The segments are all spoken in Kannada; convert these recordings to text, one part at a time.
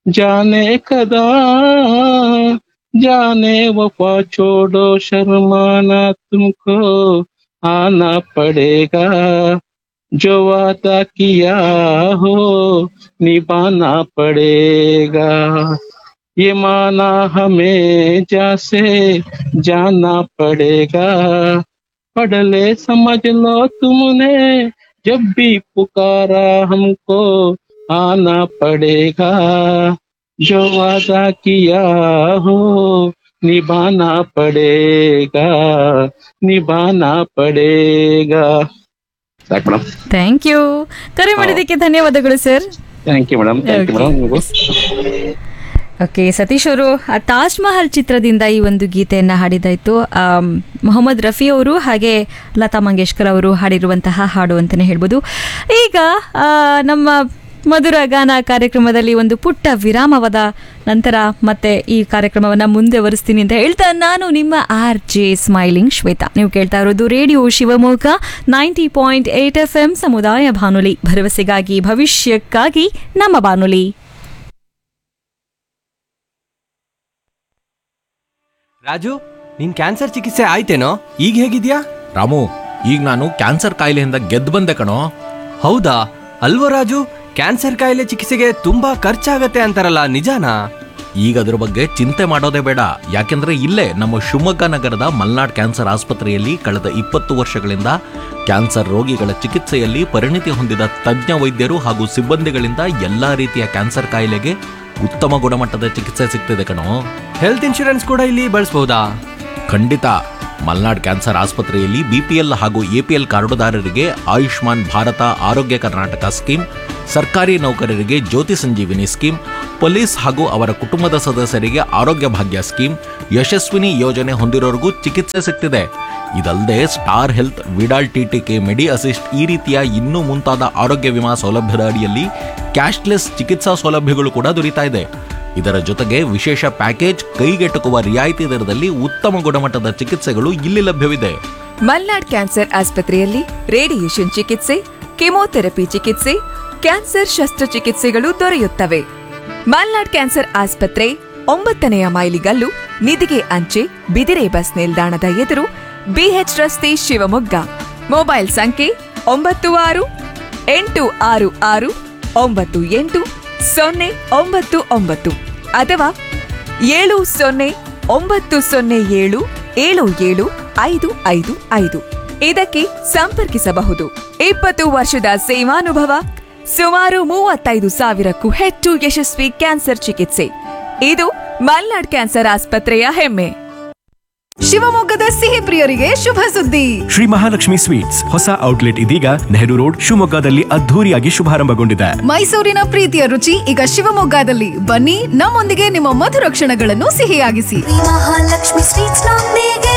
जाने कदा जाने वफा छोड़ो शर्माना तुमको आना पड़ेगा जो वादा किया हो निभाना पड़ेगा ये माना हमें जैसे जाना पड़ेगा पढ़ ले समझ लो तुमने जब भी पुकारा हमको आना पड़ेगा जो वादा किया हो निभाना पड़ेगा निभाना पड़ेगा ಸಾಕು ಮೇಡಮ್ ಥ್ಯಾಂಕ್ ಯು ಕರೆ ಮಾಡಿದ್ದಕ್ಕೆ ಧನ್ಯವಾದಗಳು sir thank you madam thank you Okay. Madam ನೀವು ಓಕೆ ಸತೀಶ್ ಅವರು ಆ ತಾಜ್ ಮಹಲ್ ಚಿತ್ರದಿಂದ ಈ ಒಂದು ಗೀತೆಯನ್ನ ಹಾಡಿದಾಯ್ತು ಆಮ್, ಮೊಹಮ್ಮದ್ ರಫಿ ಅವರು ಹಾಗೆ ಲತಾ ಮಂಗೇಶ್ಕರ್ ಅವರು ಹಾಡಿರುವಂತಹ ಹಾಡು ಅಂತಾನೆ ಹೇಳ್ಬೋದು ಈಗ ಆ, ನಮ್ಮ ಮಧುರ ಗಾನ ಕಾರ್ಯಕ್ರಮದಲ್ಲಿ ಒಂದು ಪುಟ್ಟ ವಿರಾಮವಾದ ನಂತರ ಮತ್ತೆ ಈ ಕಾರ್ಯಕ್ರಮವನ್ನ ಮುಂದುವರಿಸ್ತೀನಿ ಅಂತ ಹೇಳ್ತಾ ನಾನು ನಿಮ್ಮ ಆರ್ ಜೆ ಸ್ಮೈಲಿಂಗ್ ಶ್ವೇತಾ ನೀವು ಕೇಳ್ತಾ ಇರೋದು radio Shivamogga ninety point eight F M ಸಮುದಾಯ ಬಾನುಲಿ ಭರವಸೆಗಾಗಿ ಭವಿಷ್ಯಕ್ಕಾಗಿ ನಮ್ಮ ಬಾನುಲಿ ರಾಜು ನಿನ್ ಕ್ಯಾನ್ಸರ್ ಚಿಕಿತ್ಸೆ ಆಯ್ತೇನೋ ಈಗ ಹೇಗಿದ್ಯಾ ರಾಮು ಈಗ ನಾನು ಕ್ಯಾನ್ಸರ್ ಕಾಯಿಲೆಯಿಂದ ಗೆದ್ದು ಬಂದೆ ಕಣೋ ಹೌದಾ ಅಲ್ವೋ ರಾಜು ಕ್ಯಾನ್ಸರ್ ಕಾಯಿಲೆ ಚಿಕಿತ್ಸೆಗೆ ತುಂಬಾ ಖರ್ಚಾಗತ್ತೆ ಅಂತಾರಲ್ಲ ನಿಜಾನಾ ಈಗ ಅದ್ರ ಬಗ್ಗೆ ಚಿಂತೆ ಮಾಡೋದೇ ಬೇಡ ಯಾಕೆಂದ್ರೆ ಇಲ್ಲೇ ನಮ್ಮ ಶಿವಮೊಗ್ಗ ನಗರದ ಮಲ್ನಾಡ್ ಕ್ಯಾನ್ಸರ್ ಆಸ್ಪತ್ರೆಯಲ್ಲಿ ಕಳೆದ ಇಪ್ಪತ್ತು ವರ್ಷಗಳಿಂದ ಕ್ಯಾನ್ಸರ್ ರೋಗಿಗಳ ಚಿಕಿತ್ಸೆಯಲ್ಲಿ ಪರಿಣಿತಿ ಹೊಂದಿದ ತಜ್ಞ ವೈದ್ಯರು ಹಾಗೂ ಸಿಬ್ಬಂದಿಗಳಿಂದ ಎಲ್ಲಾ ರೀತಿಯ ಕ್ಯಾನ್ಸರ್ ಕಾಯಿಲೆಗೆ ಉತ್ತಮ ಗುಣಮಟ್ಟದ ಚಿಕಿತ್ಸೆ ಸಿಗ್ತಿದೆ ಕಣೋ ಹೆಲ್ತ್ ಇನ್ಶೂರೆನ್ಸ್ ಕೂಡ ಇಲ್ಲಿ ಬಳಸಬಹುದಾ ಖಂಡಿತ ಮಲ್ನಾಡ್ ಕ್ಯಾನ್ಸರ್ ಆಸ್ಪತ್ರೆಯಲ್ಲಿ ಬಿಪಿಎಲ್ ಹಾಗೂ ಎಪಿಎಲ್ ಕಾರ್ಡುದಾರರಿಗೆ ಆಯುಷ್ಮಾನ್ ಭಾರತ ಆರೋಗ್ಯ ಕರ್ನಾಟಕ ಸ್ಕೀಮ್ ಸರ್ಕಾರಿ ನೌಕರರಿಗೆ ಜ್ಯೋತಿ ಸಂಜೀವಿನಿ ಸ್ಕೀಮ್ ಪೊಲೀಸ್ ಹಾಗೂ ಅವರ ಕುಟುಂಬದ ಸದಸ್ಯರಿಗೆ ಆರೋಗ್ಯ ಭಾಗ್ಯ ಸ್ಕೀಮ್ ಯಶಸ್ವಿನಿ ಯೋಜನೆ ಹೊಂದಿರೋರಿಗೂ ಚಿಕಿತ್ಸೆ ಸಿಗ್ತಿದೆ ಇದಲ್ಲದೆ star health Vidal TTK Medi Assist ಈ ರೀತಿಯ ಇನ್ನೂ ಮುಂತಾದ ಆರೋಗ್ಯ ವಿಮಾ ಸೌಲಭ್ಯದ ಅಡಿಯಲ್ಲಿ ಕ್ಯಾಶ್ಲೆಸ್ ಚಿಕಿತ್ಸಾ ಸೌಲಭ್ಯಗಳು ಕೂಡ ದೊರೀತಾ ಇದೆ ಇದರ ಜೊತೆಗೆ ವಿಶೇಷ ಪ್ಯಾಕೇಜ್ ಕೈಗೆಟುಕುವ ರಿಯಾಯಿತಿ ದರದಲ್ಲಿ ಉತ್ತಮ ಗುಣಮಟ್ಟದ ಚಿಕಿತ್ಸೆಗಳು ಇಲ್ಲಿ ಲಭ್ಯವಿದೆ ಮಲ್ನಾಡ್ ಕ್ಯಾನ್ಸರ್ ಆಸ್ಪತ್ರೆಯಲ್ಲಿ ರೇಡಿಯೇಷನ್ ಚಿಕಿತ್ಸೆ ಕೆಮೊಥೆರಪಿ ಚಿಕಿತ್ಸೆ ಕ್ಯಾನ್ಸರ್ ಶಸ್ತ್ರಚಿಕಿತ್ಸೆಗಳು ದೊರೆಯುತ್ತವೆ ಮಲ್ನಾಡ್ ಕ್ಯಾನ್ಸರ್ ಆಸ್ಪತ್ರೆ ಒಂಬತ್ತನೆಯ ಮೈಲಿಗಲ್ಲು ನಿಧಿಗೆ ಅಂಚೆ ಬಿದಿರೆ ಬಸ್ ನಿಲ್ದಾಣದ ಎದುರು ಬಿಎಚ್ ರಸ್ತೆ ಶಿವಮೊಗ್ಗ ಮೊಬೈಲ್ ಸಂಖ್ಯೆ ಒಂಬತ್ತು ಆರು ಎಂಟು ಆರು ಆರು ಒಂಬತ್ತು ಎಂಟು ಸೊನ್ನೆ ಒಂಬತ್ತು ಒಂಬತ್ತು ಅಥವಾ ಏಳು ಸೊನ್ನೆ ಒಂಬತ್ತು ಸೊನ್ನೆ ಏಳು ಏಳು ಏಳು ಐದು ಐದು ಐದು ಇದಕ್ಕೆ ಸಂಪರ್ಕಿಸಬಹುದು ಇಪ್ಪತ್ತು ವರ್ಷದ ಸೇವಾನುಭವ ಸುಮಾರು ಮೂವತ್ತೈದು ಸಾವಿರಕ್ಕೂ ಹೆಚ್ಚು ಯಶಸ್ವಿ ಕ್ಯಾನ್ಸರ್ ಚಿಕಿತ್ಸೆ ಇದು ಮಲ್ನಾಡ್ ಕ್ಯಾನ್ಸರ್ ಆಸ್ಪತ್ರೆಯ ಹೆಮ್ಮೆ ಶಿವಮೊಗ್ಗದ ಸಿಹಿ ಪ್ರಿಯರಿಗೆ ಶುಭ ಸುದ್ದಿ ಶ್ರೀ ಮಹಾಲಕ್ಷ್ಮಿ ಸ್ವೀಟ್ಸ್ ಹೊಸ ಔಟ್ಲೆಟ್ ಇದೀಗ ನೆಹರು ರೋಡ್ ಶಿವಮೊಗ್ಗದಲ್ಲಿ ಅದ್ಧೂರಿಯಾಗಿ ಶುಭಾರಂಭಗೊಂಡಿದೆ ಮೈಸೂರಿನ ಪ್ರೀತಿಯ ರುಚಿ ಈಗ ಶಿವಮೊಗ್ಗದಲ್ಲಿ ಬನ್ನಿ ನಮ್ಮೊಂದಿಗೆ ನಿಮ್ಮ ಮಧುರ ಕ್ಷಣಗಳನ್ನು ಸಿಹಿಯಾಗಿಸಿ ಮಹಾಲಕ್ಷ್ಮಿ ಸ್ವೀಟ್ಸ್ ನೊಂದಿಗೆ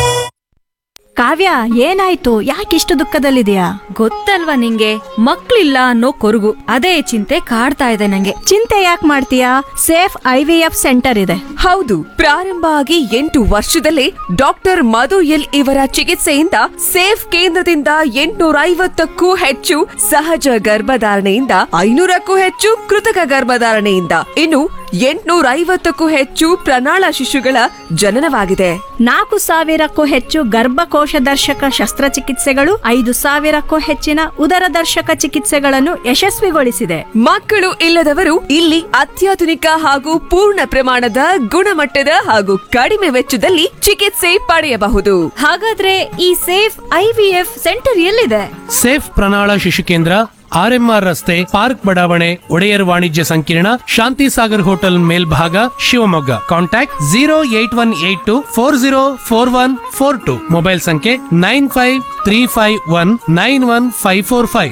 ಕಾವ್ಯ ಏನಾಯ್ತು ಯಾಕಿಷ್ಟು ದುಃಖದಲ್ಲಿದೆಯಾ ಗೊತ್ತಲ್ವಾ ನಿಂಗೆ ಮಕ್ಳಿಲ್ಲ ಅನ್ನೋ ಕೊರಗು ಅದೇ ಚಿಂತೆ ಕಾಡ್ತಾ ಇದೆ ನಂಗೆ ಚಿಂತೆ ಯಾಕೆ ಮಾಡ್ತೀಯಾ Safe I V F centre ಇದೆ ಹೌದು ಪ್ರಾರಂಭ ಆಗಿ ಎಂಟು ವರ್ಷದಲ್ಲೇ ಡಾಕ್ಟರ್ ಮಧು ಎಲ್ ಇವರ ಚಿಕಿತ್ಸೆಯಿಂದ ಸೇಫ್ ಕೇಂದ್ರದಿಂದ ಎಂಟುನೂರ ಐವತ್ತಕ್ಕೂ ಹೆಚ್ಚು ಸಹಜ ಗರ್ಭಧಾರಣೆಯಿಂದ ಐನೂರಕ್ಕೂ ಹೆಚ್ಚು ಕೃತಕ ಗರ್ಭಧಾರಣೆಯಿಂದ ಇನ್ನು ಎಂಟುನೂರ ಐವತ್ತಕ್ಕೂ ಹೆಚ್ಚು ಪ್ರಣಾಳ ಶಿಶುಗಳ ಜನನವಾಗಿದೆ ನಾಲ್ಕು ಸಾವಿರಕ್ಕೂ ಹೆಚ್ಚು ಗರ್ಭಕೋಶ ದರ್ಶಕ ಶಸ್ತ್ರಚಿಕಿತ್ಸೆಗಳು ಐದು ಸಾವಿರಕ್ಕೂ ಹೆಚ್ಚಿನ ಉದರ ದರ್ಶಕ ಚಿಕಿತ್ಸೆಗಳನ್ನು ಯಶಸ್ವಿಗೊಳಿಸಿದೆ ಮಕ್ಕಳು ಇಲ್ಲದವರು ಇಲ್ಲಿ ಅತ್ಯಾಧುನಿಕ ಹಾಗೂ ಪೂರ್ಣ ಪ್ರಮಾಣದ ಗುಣಮಟ್ಟದ ಹಾಗೂ ಕಡಿಮೆ ವೆಚ್ಚದಲ್ಲಿ ಚಿಕಿತ್ಸೆ ಪಡೆಯಬಹುದು ಹಾಗಾದ್ರೆ ಈ Safe I V F centre ಎಲ್ಲಿದೆ ಸೇಫ್ ಪ್ರಣಾಳ ಶಿಶು ಕೇಂದ್ರ ಆರ್ಎಂಆರ್ ರಸ್ತೆ ಪಾರ್ಕ್ ಬಡಾವಣೆ ಒಡೆಯರ್ ವಾಣಿಜ್ಯ ಸಂಕೀರ್ಣ ಶಾಂತಿ ಸಾಗರ್ ಹೋಟೆಲ್ ಮೇಲ್ಭಾಗ Shivamogga contact zero eight one eight two four zero four one four two mobile ಸಂಖ್ಯೆ nine five three five one nine one five four five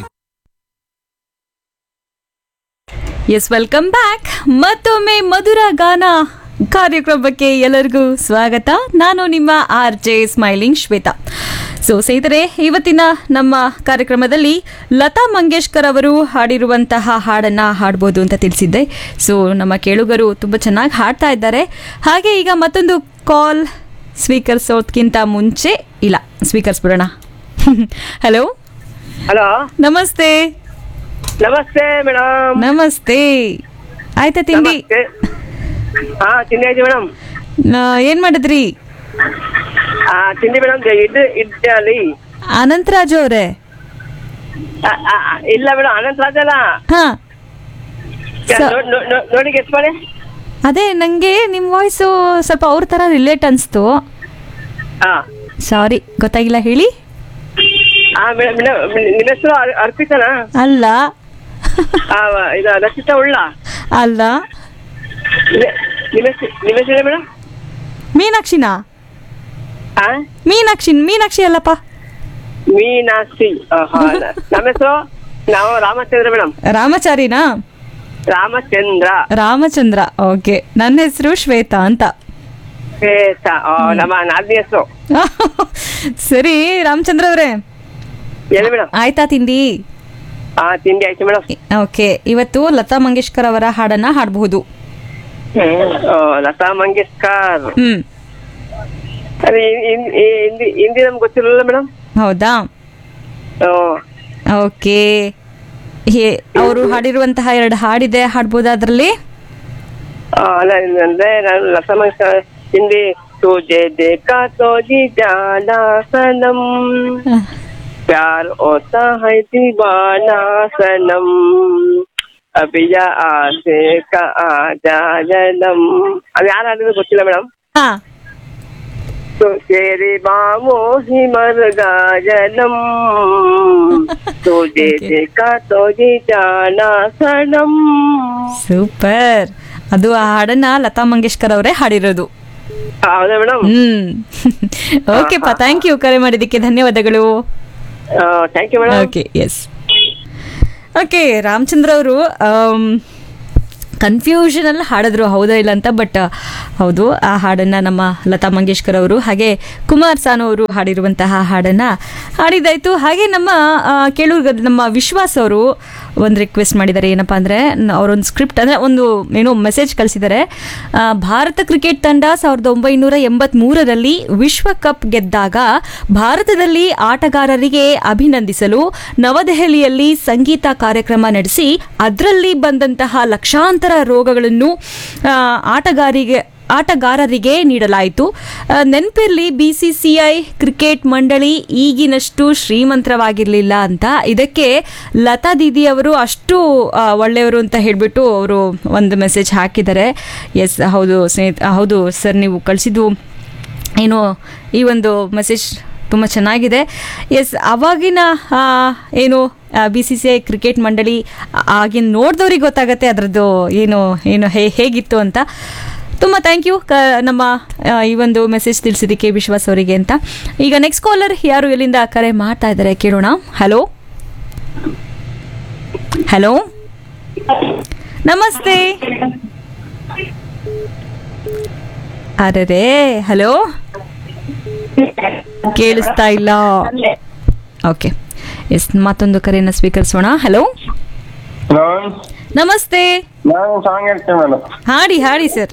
yes welcome back ಮತ್ತೊಮ್ಮೆ ಮಧುರ ಗಾನ ಕಾರ್ಯಕ್ರಮಕ್ಕೆ ಎಲ್ಲರಿಗೂ ಸ್ವಾಗತ ನಾನು ನಿಮ್ಮ R J smiling Shweta so ಸ್ನೇಹಿತರೆ ಇವತ್ತಿನ ನಮ್ಮ ಕಾರ್ಯಕ್ರಮದಲ್ಲಿ ಲತಾ ಮಂಗೇಶ್ಕರ್ ಅವರು ಹಾಡಿರುವಂತಹ ಹಾಡನ್ನ ಹಾಡ್ಬೋದು ಅಂತ ತಿಳಿಸಿದ್ದೆ ಸೊ ನಮ್ಮ ಕೇಳುಗರು ತುಂಬ ಚೆನ್ನಾಗಿ ಹಾಡ್ತಾ ಇದ್ದಾರೆ ಹಾಗೆ ಈಗ ಮತ್ತೊಂದು ಕಾಲ್ ಸ್ವೀಕರಿಸೋದ್ಕಿಂತ ಮುಂಚೆ ಇಲ್ಲ ಸ್ವೀಕರಿಸ್ಬಿಡೋಣ ಹಲೋ ಹಲೋ ನಮಸ್ತೆ ನಮಸ್ತೆ ಮೇಡಮ್ ನಮಸ್ತೆ ಆಯ್ತಾ ತಿಂಡಿ ನಮಸ್ತೆ ಹಾ ತಿಂಡಿ ಆಯ್ತು ಮೇಡಮ್ ಆ, ಏನ್ ಮಾಡಿದ್ರಿ ಆ ತಿಂಡಿ ಮೇಡಮ್ ಇಡ್ ಇಡ್ಲಿ ಅನಂತರಾಜ್ ಅವ್ರೆ ಆ, ಆ, ಆ, ಇಲ್ಲ ಮೇಡಮ್ ಅನಂತ ರಾಜ್ ಅಲ್ಲ ಹಾ ಸ- ನೋ- ನೋ- ನೋ- ನೋಡಿ ಗೆಸ್ ಮಾಡಿ ಅದೇ ನಂಗೆ ನಿಮ್ ವಾಯ್ಸು ಸ್ವಲ್ಪ ಅವ್ರ ತರ ರಿಲೇಟ್ ಅನ್ಸ್ತು ಹಾ ಸಾರಿ ಗೊತ್ತಾಗಿಲ್ಲ ಹೇಳಿ ಹಾ ಮೇಡಮ್ ಮೇಡಮ್ ನಿಮ್ಮ ಹೆಸರು ಅರ್- ಅರ್ಪಿತನಾ ಅಲ್ಲ ಆ, ಇದು ರಚಿತಾ ಉಳ್ಳ ಅಲ್ಲ ನಿ- ನಿಮ್ಮ ಹೆಸರು ನಿಮ್ಮ ಹೆಸರು ಮೇಡಮ್ ಮೀನಾಕ್ಷಿನಾ ಹಾ ಮೀನಾಕ್ಷಿ ಮೀನಾಕ್ಷಿ ಅಲ್ಲಪ್ಪ ಮೀನಾಕ್ಷಿ ಆ, ಹಾ, ನ- ನಮ್ಮ ಹೆಸರು ನಾವು ರಾಮಚಂದ್ರ ಮೇಡಮ್ ರಾಮಚಾರಿನಾ ರಾಮಚಂದ್ರ ರಾಮಚಂದ್ರ ಓಕೆ ನನ್ನ ಹೆಸರು ಶ್ವೇತಾ ಅಂತ ಶ್ವೇತಾ ಆ, ನಮ್ಮ ನಾಲ್ಕನೇ ಹೆಸರು ಸರಿ ರಾಮಚಂದ್ರ ಅವರೇ ಹೇಳಿ ಮೇಡಮ್ ಆಯ್ತಾ ತಿಂಡಿ ಹಾ ತಿಂಡಿ ಆಯ್ತು ಮೇಡಮ್ ಓಕೆ ಇವತ್ತು ಲತಾ ಮಂಗೇಶ್ಕರ್ ಅವರ ಹಾಡನ್ನ ಹಾಡಬಹುದು ಲತಾ ಮಂಗೇಶ್ಕರ್ ಹ್ಮ್ ಅದೇ ಹಿಂ- ಹಿಂ- ಹಿಂದಿ ಹಿಂದಿ ನಮ್ಗೆ ಗೊತ್ತಿರಲಿಲ್ಲ ಮೇಡಮ್ ಹೌದಾ ಓಕೆ ಅವರು ಹಾಡಿರುವಂತಹ ಎರಡು ಹಾಡಿದೆ ಹಾಡ್ಬೋದಾ ಅದರಲ್ಲಿ ಅಲ್ಲ ಅಂದ್ರೆ ನಾನು ಲತಾ ಮಂಗೇಶ್ಕರ್ ಹಿಂದಿ ತುಜೆ देखा तो जी जाना सनम प्यार होता है दीवाना सनम अभी या आसे का आजा जनम ಅದು ಯಾರು ಹಾಡಿದ್ರು ಗೊತ್ತಿಲ್ಲ ಮೇಡಮ್ ಹಾ तो तेरे बामो ही मर गा जनम तुझे देखा तो जी जाना सनम ಸೂಪರ್ ಅದು ಆ ಹಾಡನ್ನ ಲತಾ ಮಂಗೇಶ್ಕರ್ ಅವರೇ ಹಾಡಿರೋದು ಹೌದಾ ಮೇಡಮ್ ಹ್ಮ್ ಓಕೆಪ್ಪ ಥ್ಯಾಂಕ್ ಯು ಕರೆ ಮಾಡಿದ್ದಕ್ಕೆ ಧನ್ಯವಾದಗಳು thank you madam okay yes okay Ramachandra ಅವರು ಕನ್ಫ್ಯೂಷನ್ ಅಲ್ಲಿ ಹಾಡಿದ್ರು ಹೌದಾ ಇಲ್ಲ ಅಂತ ಬಟ್ ಹೌದು ಆ ಹಾಡನ್ನ ನಮ್ಮ ಲತಾ ಮಂಗೇಶ್ಕರ್ ಅವರು ಹಾಗೆ ಕುಮಾರ್ ಸಾನು ಅವರು ಹಾಡಿರುವಂತಹ ಹಾಡನ್ನ ಹಾಡಿದಾಯ್ತು ಹಾಗೆ ನಮ್ಮ ಆ, ಕೇಳೂರ್ಗ ನಮ್ಮ ವಿಶ್ವಾಸ್ ಅವರು ಒಂದು ರಿಕ್ವೆಸ್ಟ್ ಮಾಡಿದ್ದಾರೆ ಏನಪ್ಪಾ ಅಂದ್ರೆ ನ- ಅವರೊಂದು ಸ್ಕ್ರಿಪ್ಟ್ ಅಂದ್ರೆ ಒಂದು ಏನೋ ಮೆಸೇಜ್ ಕಳಿಸಿದ್ದಾರೆ ಆ, ಭಾರತ ಕ್ರಿಕೆಟ್ ತಂಡ ಸಾವಿರದ ಒಂಬೈನೂರ ಎಂಬತ್ಮೂರರಲ್ಲಿ ವಿಶ್ವಕಪ್ ಗೆದ್ದಾಗ ಭಾರತದಲ್ಲಿ ಆಟಗಾರರಿಗೆ ಅಭಿನಂದಿಸಲು ನವದೆಹಲಿಯಲ್ಲಿ ಸಂಗೀತ ಕಾರ್ಯಕ್ರಮ ನಡೆಸಿ ಅದರಲ್ಲಿ ಬಂದಂತಹ ಲಕ್ಷಾಂತರ ರೋಗಗಳನ್ನು ಆ, ಆಟಗಾರಿಗೆ ಆಟಗಾರರಿಗೆ ನೀಡಲಾಯಿತು ಆ, ನೆನಪಿರ್ಲಿ B C C I cricket ಮಂಡಳಿ ಈಗಿನಷ್ಟು ಶ್ರೀಮಂತರವಾಗಿರಲಿಲ್ಲ ಅಂತ ಇದಕ್ಕೆ ಲತಾ ದೀದಿ ಅವರು ಅಷ್ಟು ಆ, ಒಳ್ಳೆಯವರು ಅಂತ ಹೇಳಿಬಿಟ್ಟು ಅವರು ಒಂದು ಮೆಸೇಜ್ ಹಾಕಿದ್ದಾರೆ ಎಸ್ ಹೌದು ಸ್ನೇಹಿತ ಹೌದು ಸರ್ ನೀವು ಕಳಿಸಿದ್ದು ಏನು ಈ ಒಂದು ಮೆಸೇಜ್ ತುಂಬ ಚೆನ್ನಾಗಿದೆ ಎಸ್ ಅವಾಗಿನ ಆ, ಏನು B C C I cricket ಮಂಡಳಿ ಆ- ಆಗಿನ ನೋಡಿದವ್ರಿಗೆ ಗೊತ್ತಾಗತ್ತೆ ಅದರದ್ದು ಏನು ಏನು ಹೇ ಹೇಗಿತ್ತು ಅಂತ ತುಂಬ ಥ್ಯಾಂಕ್ ಯು ಕ ನಮ್ಮ ಆ, ಈ ಒಂದು ಮೆಸೇಜ್ ತಿಳಿಸಿದ್ದಕ್ಕೆ ವಿಶ್ವಾಸ್ ಅವರಿಗೆ ಅಂತ ಈಗ ನೆಕ್ಸ್ಟ್ ಕಾಲರ್ ಯಾರು ಎಲ್ಲಿಂದ ಕರೆ ಮಾಡ್ತಾ ಇದ್ದಾರೆ ಕೇಳೋಣ ಹಲೋ ಹಲೋ ನಮಸ್ತೆ ಅರೆ ಹಲೋ ಕೇಳಿಸ್ತಾ ಇಲ್ಲ ಓಕೆ ಎಸ್ ಮತ್ತೊಂದು ಕರೆಯನ್ನು ಸ್ವೀಕರಿಸೋಣ ಹಲೋ ಹಲೋ ನಮಸ್ತೆ ನಾನು ಸಾಂಗ್ ಹೇಳ್ತೇನೆ ಮೇಡಮ್ ಹಾಡಿ ಹಾಡಿ ಸರ್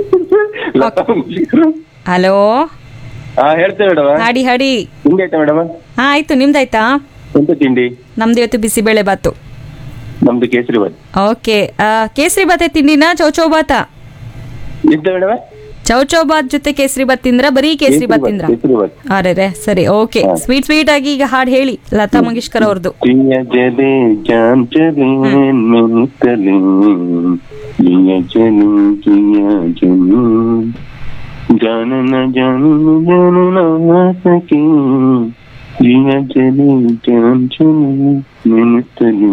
ಹಲೋ ಹಾ ಹೇಳ್ತೇವೆ ಮೇಡಮ್ ಹಾಡಿ ಹಾಡಿ ತಿಂಡಿ ಆಯ್ತಾ ಮೇಡಮ್ ಹಾ ಆಯ್ತು ನಿಮ್ದಾಯ್ತಾ ಎಂತ ತಿಂಡಿ ನಮ್ದು ಇವತ್ತು ಬಿಸಿಬೇಳೆ ಬಾತು ನಮ್ದು ಕೇಸರಿ ಬಾತ್ ಓಕೆ ಕೇಸರಿ ಬಾತೆ ತಿಂಡಿನ ಚೌಚೌ ಬಾತ ಎಂತ ಮೇಡಮ್ ಚೌಚೌ ಬಾತ್ ಜೊತೆ ಕೇಸರಿ ಬಾತ್ ತಿಂದ್ರ ಬರೀ ಕೇಸರಿ ಬಾತ್ ತಿಂದ್ರ ಕೇಸರಿ ಬಾತ್ ಅರೆ ರೇ ಸರಿ ಓಕೆ ಸ್ವೀಟ್ ಸ್ವೀಟ್ ಆಗಿ ಈಗ ಹಾಡು ಹೇಳಿ ಲತಾ ಮಂಗೇಶ್ಕರ್ ಅವ್ರದ್ದು जिया जले जान चले मैंने तले जिया चले जिया चले जान न जान जान न सके जिया चले जान चले मैंने तले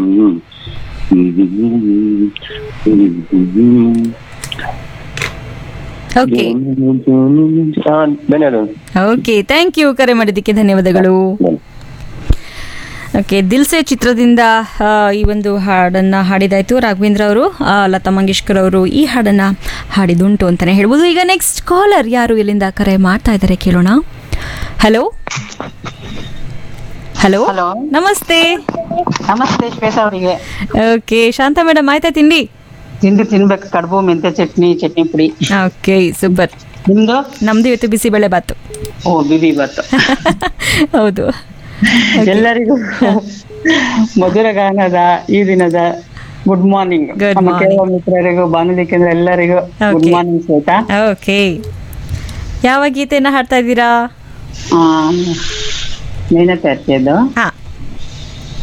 ಓಕೆ ಧನ್ಯವಾದ ಓಕೆ ಥ್ಯಾಂಕ್ ಯು ಕರೆ ಮಾಡಿದ್ದಕ್ಕೆ ಧನ್ಯವಾದಗಳು ಓಕೆ ದಿಲ್ಸೆ ಚಿತ್ರದಿಂದ ಆ, ಈ ಒಂದು ಹಾಡನ್ನು ಹಾಡಿದಾಯ್ತು ರಾಘವೇಂದ್ರ ಅವರು ಆ, ಲತಾ ಮಂಗೇಶ್ಕರ್ ಅವರು ಈ ಹಾಡನ್ನು ಹಾಡಿದುಂಟು ಅಂತಲೇ ಹೇಳ್ಬೋದು ಈಗ ನೆಕ್ಸ್ಟ್ ಕಾಲರ್ ಯಾರು ಇಲ್ಲಿಂದ ಕರೆ ಮಾಡ್ತಾ ಇದ್ದಾರೆ ಕೇಳೋಣ ಹಲೋ ಹಲೋ ಹಲೋ ನಮಸ್ತೆ ನಮಸ್ತೆ ಶ್ವೇತಾ ಅವರಿಗೆ ಓಕೆ ಶಾಂತ ಮೇಡಮ್ ಆಯ್ತಾ ತಿಂಡಿ ತಿಂಡಿ ತಿನ್ಬೇಕು ಕಡುಬು ಮೆಂತ್ಯ ಚಟ್ನಿ ಚಟ್ನಿ ಪುಡಿ ಓಕೆ ಸೂಪರ್ ನಿಮ್ದು ನಮ್ದು ಇವತ್ತು ಬಿಸಿಬೇಳೆ ಬಾತು ಓ ಬಿಬಿ ಬತ್ತು ಹೌದು ಎಲ್ಲರಿಗೂ ಮಧುರ ಗಾನದ ಈ ದಿನದ ಗುಡ್ ಮಾರ್ನಿಂಗ್ Good ನಮ್ಮ morning. ಕೇಳುವ ಮಿತ್ರರಿಗೂ ಬಾನುಲಿ ಕೇಂದ್ರ ಎಲ್ಲರಿಗೂ good Okay. Morning Shweta okay ಯಾವ ಗೀತೆನ ಹಾಡ್ತಾ ಇದ್ದೀರಾ ಆ, ಮೀನತೆ ಅರ್ಚಿಯದ್ದು ಹಾ